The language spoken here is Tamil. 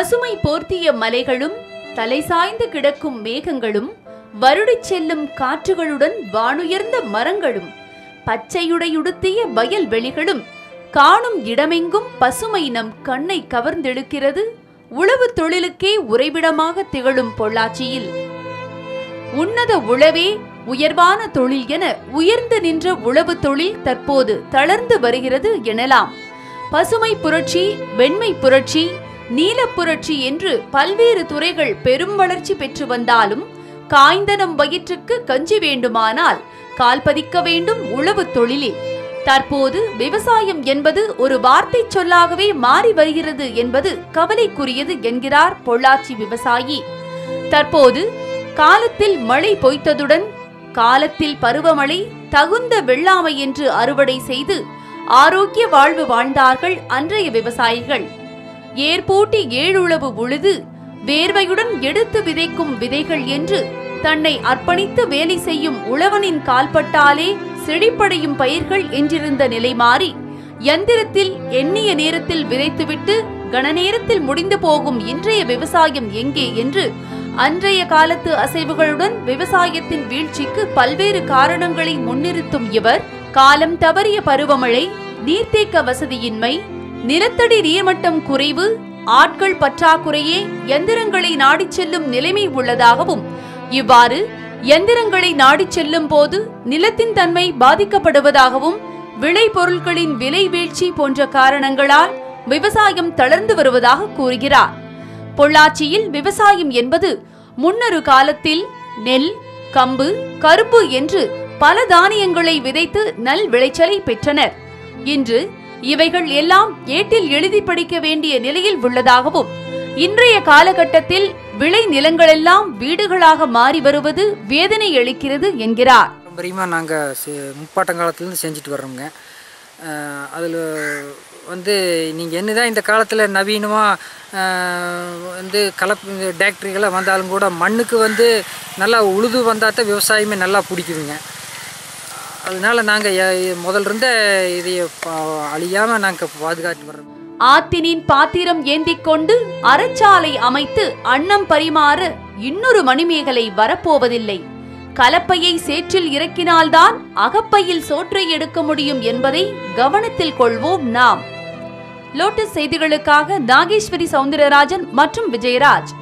பசுமை போர்த்திய மலைகளும் தலை சாய்ந்து கிடக்கும் மேகங்களும் வருடிச் செல்லும் காற்றுகளுடன் வானுயர்ந்த மரங்களும் பச்சையுடையுடுத்திய வயல்வெளிகளும் காணும் இடமெங்கும் பசுமை நம் கண்ணை கவர்ந்தெழுக்கிறது உழவு தொழிலுக்கே உறைவிடமாக திகழும் பொள்ளாச்சியில் உன்னத உழவே உயர்வான தொழில் என உயர்ந்து நின்ற உழவு தொழில் தற்போது தளர்ந்து வருகிறது எனலாம் பசுமை புரட்சி வெண்மை புரட்சி நீலப் புரட்சி என்று பல்வேறு துறைகள் பெரும் வளர்ச்சி பெற்று வந்தாலும் காய்ந்த நம் வயிற்றுக்கு கஞ்சி வேண்டுமானால் கால் பதிக்க வேண்டும் உழவு தொழிலில் தற்போது விவசாயம் என்பது ஒரு வார்த்தை சொல்லாகவே மாறி வருகிறது என்பது கவலைக்குரியது என்கிறார் பொள்ளாச்சி விவசாயி தற்போது காலத்தில் மழை பொய்த்ததுடன் காலத்தில் பருவமழை தகுந்த வெள்ளாமை என்று அறுவடை செய்து ஆரோக்கிய வாழ்வு வாழ்ந்தார்கள் அன்றைய விவசாயிகள் ஏர்பூட்டி ஏழுளவு உழுது வேர்வையுடன் எடுத்து விதைக்கும் விதைகள் என்று தன்னை அர்ப்பணித்து வேலை செய்யும் உழவனின் கால்பட்டாலே செழிப்படையும் பயிர்கள் என்றிருந்த நிலை மாறி யந்திரத்தில் எண்ணிய நேரத்தில் விதைத்துவிட்டு கணநேரத்தில் முடிந்து போகும் இன்றைய விவசாயம் எங்கே என்று அன்றைய காலத்து அசைவுகளுடன் விவசாயத்தின் வீழ்ச்சிக்கு பல்வேறு காரணங்களை முன்னிறுத்தும் இவர் காலம் தவறிய பருவமழை நீர்த்தேக்க வசதியின்மை நிலத்தடி நீர்மட்டம் குறைவு ஆட்கள் பற்றாக்குறையே எந்திரங்களை நாடிச் செல்லும் நிலைமை உள்ளதாகவும் இவ்வாறு எந்திரங்களை நாடிச் செல்லும் போது நிலத்தின் தன்மை பாதிக்கப்படுவதாகவும் விளை பொருட்களின் விலை வீழ்ச்சி போன்ற காரணங்களால் விவசாயம் தளர்ந்து வருவதாக கூறுகிறார் பொள்ளாச்சியில் விவசாயம் என்பது முன்னொரு காலத்தில் நெல் கம்பு கரும்பு என்று பல தானியங்களை விதைத்து நல் விளைச்சலை பெற்றனர் இன்று இவைகள் எல்லாம் ஏட்டில் எழுதி படிக்க வேண்டிய நிலையில் உள்ளதாகவும் இன்றைய காலகட்டத்தில் விளை நிலங்களெல்லாம் வீடுகளாக மாறி வருவது வேதனை அளிக்கிறது என்கிறார் பாரம்பரியமாக நாங்கள் முப்பாட்டங்காலத்துலேருந்து செஞ்சுட்டு வர்றோங்க அதில் வந்து நீங்கள் என்னதான் இந்த காலத்தில் நவீனமாக வந்து கலப்பு டேக்டரிகளாக வந்தாலும் கூட மண்ணுக்கு வந்து நல்லா உழுது வந்தால் தான் விவசாயமே நல்லா பிடிக்குதுங்க அதனால நாங்கள் முதல்ல இருந்தே இதை அழியாமல் நாங்கள் பாதுகாத்து வர்றோம் ஆத்தினின் பாத்திரம் ஏந்திக் கொண்டு அறச்சாலை அமைத்து அன்னம் பரிமாற இன்னொரு மணிமேகலை வரப்போவதில்லை கலப்பையை சேற்றில் இறக்கினால்தான் அகப்பையில் சோற்றை எடுக்க முடியும் என்பதை கவனத்தில் கொள்வோம் நாம் லோட்டஸ் செய்திகளுக்காக நாகேஸ்வரி சவுந்தரராஜன் மற்றும் விஜயராஜ்